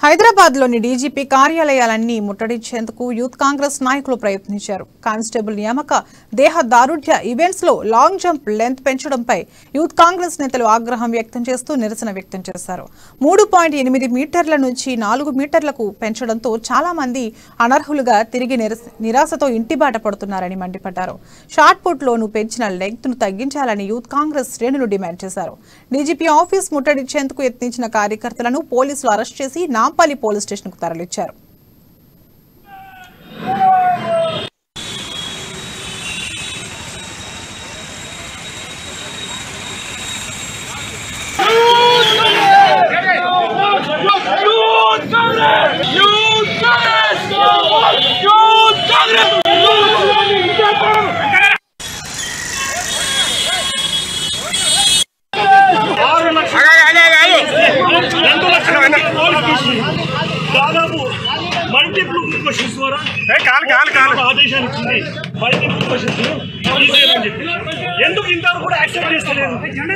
హైదరాబాద్ లోని డీజీపీ కార్యాలయాలన్నీ ముట్టడించేందుకు యూత్ కాంగ్రెస్ నాయకులు ప్రయత్నించారు కానిస్టేబుల్ నియామక దేహ దారుఢ్య ఈవెంట్స్ లో లాంగ్ జంప్ లెంత్ పెంచడంపై యూత్ కాంగ్రెస్ నేతలు ఆగ్రహం వ్యక్తం చేస్తూ నిరసన వ్యక్తం చేశారు మూడు పాయింట్ ఎనిమిది మీటర్ల నుంచి నాలుగు మీటర్లకు పెంచడంతో చాలా మంది అనర్హులుగా తిరిగి నిరస- నిరాశతో ఇంటిబాట పడుతున్నారని మండిపడ్డారు షార్ట్ పుట్ లోను పెంచిన లెంగ్త్ ను తగ్గించాలని యూత్ కాంగ్రెస్ శ్రేణులు డిమాండ్ చేశారు డీజీపీ ఆఫీస్ ముట్టడించేందుకు యత్నించిన కార్యకర్తలను పోలీసులు అరెస్ట్ చేసి నాంపల్లి పోలీస్ స్టేషన్ కు తరలించారు Youth Congress! Youth Congress! Youth Congress! రెండు లక్షల మంది క్వాలిఫికేషన్ దాదాపు మల్టిపుల్ క్వశ్చన్స్ ద్వారా ఒక ఆదేశాలు ఇచ్చింది మల్టిపుల్ క్వశ్చన్స్ తీసేయమని చెప్పి ఎందుకు ఇంతవరకు కూడా యాక్సెప్ట్ చేస్తలేదు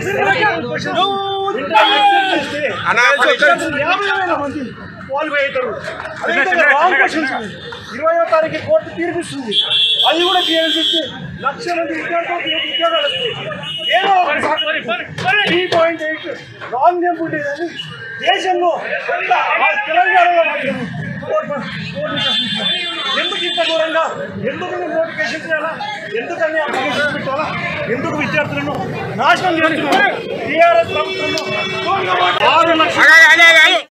యాభై వేల మంది క్వాలిఫై అవుతారు అదేవిధంగా రాంగ్ క్వశ్చన్స్ ఇరవయో తారీఖు కోర్టు తీర్పిస్తుంది అది కూడా తీర్పిస్తే లక్ష మంది విద్యార్థులకు ఉద్యోగాలు వస్తాయి ఏదో three point eight long jump ఉండేదని దేశంలో ఎంత ఆ తెలంగాణలో మాత్రం కోర్టు- కోర్టు తప్పించారు. ఎందుకు ఇంత దూరంగా ఎందుకు నోటిఫికేషన్ చేయాలా ఎందుకని అప్లికేషన్ పెట్టాలా ఎందుకు విద్యార్థులను నాశనం చేస్తున్నారు టీఆర్ఎస్ ప్రభుత్వంలో ఆరు లక్షల